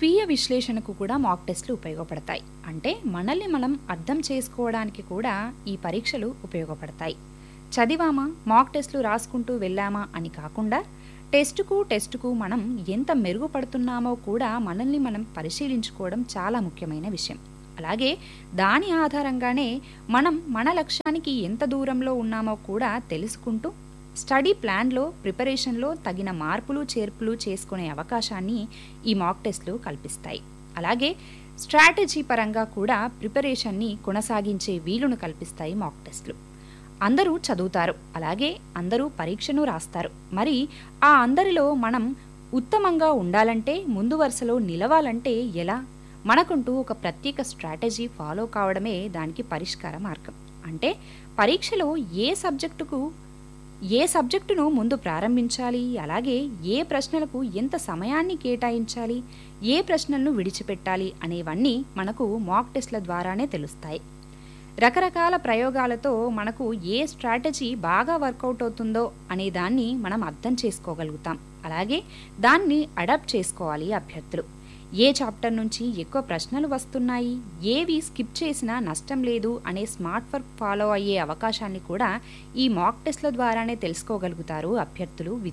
స్వీయ విశ్లేషణకు కూడా మాక్ టెస్ట్లు ఉపయోగపడతాయి అంటే మనల్ని మనం అర్థం చేసుకోవడానికి కూడా ఈ పరీక్షలు ఉపయోగపడతాయి చదివామా మాక్ టెస్ట్లు రాసుకుంటూ వెళ్ళామా అని కాకుండా టెస్టుకు టెస్టుకు మనం ఎంత మెరుగుపడుతున్నామో కూడా మనల్ని మనం పరిశీలించుకోవడం చాలా ముఖ్యమైన విషయం అలాగే దాని ఆధారంగానే మనం మన లక్ష్యానికి ఎంత దూరంలో ఉన్నామో కూడా తెలుసుకుంటూ స్టడీ ప్లాన్లో ప్రిపరేషన్లో తగిన మార్పులు చేర్పులు చేసుకునే అవకాశాన్ని ఈ మాక్ టెస్ట్లు కల్పిస్తాయి అలాగే స్ట్రాటజీ పరంగా కూడా ప్రిపరేషన్ని కొనసాగించే వీలును కల్పిస్తాయి మాక్ టెస్ట్లు అందరూ చదువుతారు అలాగే అందరూ పరీక్షను రాస్తారు మరి ఆ అందరిలో మనం ఉత్తమంగా ఉండాలంటే ముందు వరుసలో నిలవాలంటే ఎలా మనకుంటూ ఒక ప్రత్యేక స్ట్రాటజీ ఫాలో కావడమే దానికి పరిష్కార మార్గం అంటే పరీక్షలో ఏ సబ్జెక్టుకు ఏ సబ్జెక్టును ముందు ప్రారంభించాలి అలాగే ఏ ప్రశ్నలకు ఎంత సమయాన్ని కేటాయించాలి ఏ ప్రశ్నలను విడిచిపెట్టాలి అనేవన్నీ మనకు మాక్ టెస్ట్ల ద్వారానే తెలుస్తాయి రకరకాల ప్రయోగాలతో మనకు ఏ స్ట్రాటజీ బాగా వర్కౌట్ అవుతుందో అనే దాన్ని మనం అర్థం చేసుకోగలుగుతాం అలాగే దాన్ని అడాప్ట్ చేసుకోవాలి అభ్యర్థులు ఏ చాప్టర్ నుంచి ఎక్కువ ప్రశ్నలు వస్తున్నాయి ఏవి స్కిప్ చేసినా నష్టం లేదు అనే స్మార్ట్ వర్క్ ఫాలో అయ్యే అవకాశాన్ని కూడా ఈ మాక్ టెస్ట్ల ద్వారానే తెలుసుకోగలుగుతారు అభ్యర్థులు విద్యార్థులు